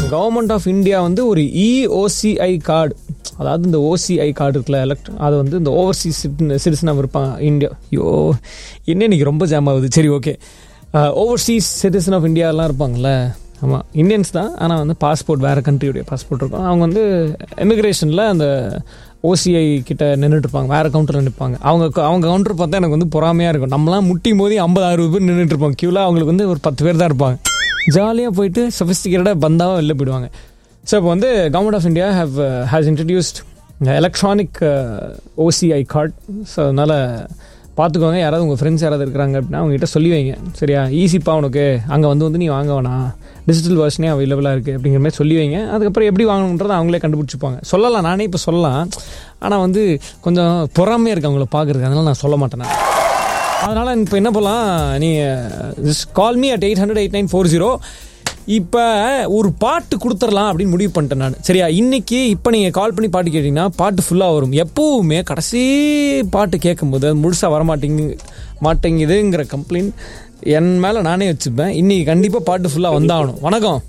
Government of India வந்து ஒரு இஓசிஐ card அதாவது இந்த ஓசிஐ கார்டு இருக்குல்ல எலக்ட் அது வந்து இந்த ஓவர்சீஸ் சிட்டிசனாக இருப்பான் இந்தியா ஐயோ என்ன இன்னைக்கு ரொம்ப ஜாம் ஆகுது சரி ஓகே ஓவர்சீஸ் சிட்டிசன் ஆஃப் இந்தியாலாம் இருப்பாங்கல்ல ஆமாம் இந்தியன்ஸ் தான் ஆனால் வந்து பாஸ்போர்ட் வேறு கண்ட்ரியுடைய பாஸ்போர்ட் இருக்கும் அவங்க வந்து எமிக்ரேஷனில் அந்த ஓசிஐ கிட்ட நின்றுட்டு இருப்பாங்க வேறு கவுண்டரில் நிற்பாங்க அவங்க அவங்க கவுண்டர் பார்த்தா எனக்கு வந்து பொறாமையாக இருக்கும் நம்மலாம் முட்டி மோதி ஐம்பது அறுபது பேர் நின்றுட்டு இருப்போம் க்யூவில் அவங்களுக்கு வந்து ஒரு பத்து பேர் தான் இருப்பாங்க ஜாலியாக போயிட்டு சொஃபிஸ்டிகேட்டடாக பந்தாவாக வெளில போயிடுவாங்க ஸோ இப்போ வந்து government of India have has introduced electronic OCI card so அதனால் பார்த்துக்கோங்க யாராவது உங்கள் ஃப்ரெண்ட்ஸ் யாராவது இருக்கிறாங்க அப்படின்னா அவங்ககிட்ட சொல்லி வைங்க சரியா ஈஸிப்பா உனக்கு அங்கே வந்து வந்து நீ வாங்க வேணாம் டிஜிட்டல் வெர்ஷனே அவைலபிளாக இருக்குது அப்படிங்கிற மாதிரி சொல்லி வைங்க அதுக்கப்புறம் எப்படி வாங்கணுன்றதை அவங்களே கண்டுபிடிச்சிப்பாங்க சொல்லலாம் நானே இப்போ சொல்லலாம் ஆனால் வந்து கொஞ்சம் பொறாமையாக இருக்கு அவங்கள பார்க்குறதுக்கு அதனால நான் சொல்ல மாட்டேன் நான் அதனால் இப்போ என்ன பண்ணலாம் நீங்கள் call me at eight hundred eight nine four zero இப்போ ஒரு பாட்டு கொடுத்துடலாம் அப்படின்னு முடிவு பண்ணிட்டேன் நான் சரியா இன்னைக்கு இப்போ நீங்கள் கால் பண்ணி பாட்டு கேட்டிங்கன்னா பாட்டு ஃபுல்லாக வரும் எப்போவுமே கடைசி பாட்டு கேட்கும்போது அது முழுசாக வரமாட்டேங்கு மாட்டேங்குதுங்கிற கம்ப்ளைண்ட் என் மேலே நானே வச்சுப்பேன் இன்னைக்கு கண்டிப்பாக பாட்டு ஃபுல்லாக வந்தாகணும் வணக்கம்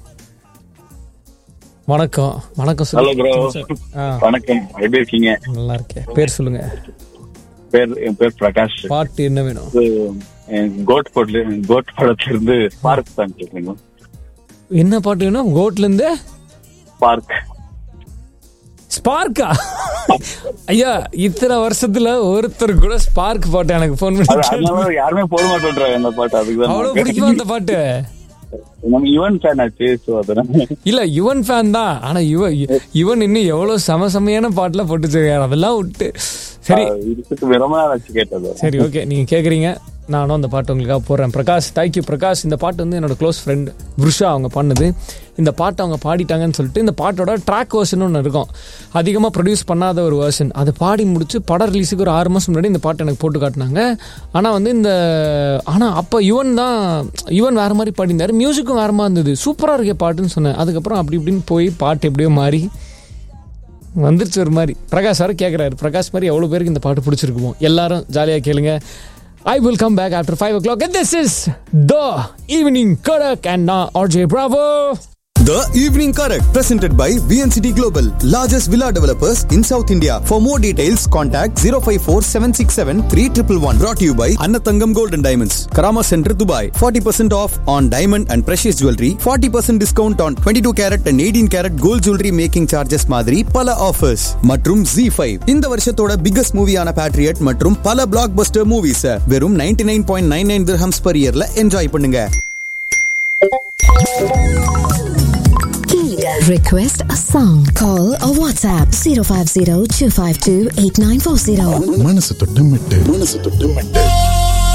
வணக்கம் வணக்கம் ஹலோ ப்ரோ சொல்லுங்க ஆ வணக்கம் எப்படி இருக்கீங்க நல்லா இருக்கேன் பேர் சொல்லுங்க பேர் என் பேர் பிரகாஷ் பாட்டு என்ன வேணும் இது, என் கோட் படத்துல கோட் படத்துல இருந்து பார்க் தான் கேட்குறீங்க என்ன பாட்டு வேணும் கோட்லேருந்து பார்க் ஸ்பார்க்கா ஐயா இத்தனை வருஷத்துல ஒருத்தர் கூட ஸ்பார்க் பாட்டு எனக்கு ஃபோன் அது பண்ணி அதனால யாருமே போட மாட்டேன்றாங்க அந்த பாட்டு அதுக்கு அவ்வளவு தான் பிடிக்குமா அந்த பாட்டு நம்ம யுவன் ஃபேன் ஆச்சு ஸோ அதனால இல்ல யுவன் ஃபேன் தான் ஆனா யுவன் யுவன் இன்னும் எவ்வளவு சம செமையான பாட்டுலாம் போட்டு வச்சிருக்காரு அதெல்லாம் விட்டு சரி இதுக்கு ரொம்ப நாள் ஆச்சு கேட்டது சரி ஓகே நீங்க கேக்குறீங்க நானும் அந்த பாட்டு உங்களுக்காக போடுறேன் பிரகாஷ் தேங்க்யூ பிரகாஷ் இந்த பாட்டு வந்து என்னோட க்ளோஸ் ஃப்ரெண்ட் விஷா அவங்க பண்ணது இந்த பாட்டை அவங்க பாடிட்டாங்கன்னு சொல்லிட்டு இந்த பாட்டோட ட்ராக் வெர்ஷன் ஒன்று இருக்கும் அதிகமாக ப்ரொடியூஸ் பண்ணாத ஒரு வெர்ஷன் அதை பாடி முடிச்சு படம் ரிலீஸுக்கு ஒரு ஆறு மாதம் முன்னாடி இந்த பாட்டு எனக்கு போட்டு காட்டினாங்க ஆனால் வந்து இந்த ஆனால் அப்போ யுவன் தான் யுவன் வேறு மாதிரி பாடினார் மியூசிக்கும் வேறு மாதிரி இருந்தது சூப்பராக இருக்கே பாட்டுன்னு சொன்னேன் அதுக்கப்புறம் அப்படி இப்படின்னு போய் பாட்டு எப்படியோ மாறி வந்துருச்சு ஒரு மாதிரி பிரகாஷ் சார் கேட்குறாரு பிரகாஷ் மாதிரி எவ்வளோ பேருக்கு இந்த பாட்டு பிடிச்சிருக்குமோ எல்லாரும் ஜாலியாக கேளுங்க I will come back after five o'clock this is the evening Kadak and நான் RJ Bravo The Evening Correct, presented by VNCT Global, largest villa developers in South India. For more details, contact 054 767 3111. Brought to you by Annatangam Gold and Diamonds, Karama Center, Dubai. 40% off on diamond and precious jewelry, 40% discount on 22 carat and 18 carat gold jewelry making charges மாதிரி பல offers மற்றும் Z5 இந்த வருஷத்தோட biggest மூவியான Patriot மற்றும் பல black Bastar movies வெறும் 99.99 nine point nine nine dirhams per இயர்ல enjoy பண்ணுங்க Request a song. Call or WhatsApp 050 252 8940. மனசு தொட்டு மெட்டு மனசு தொட்டு மெட்டு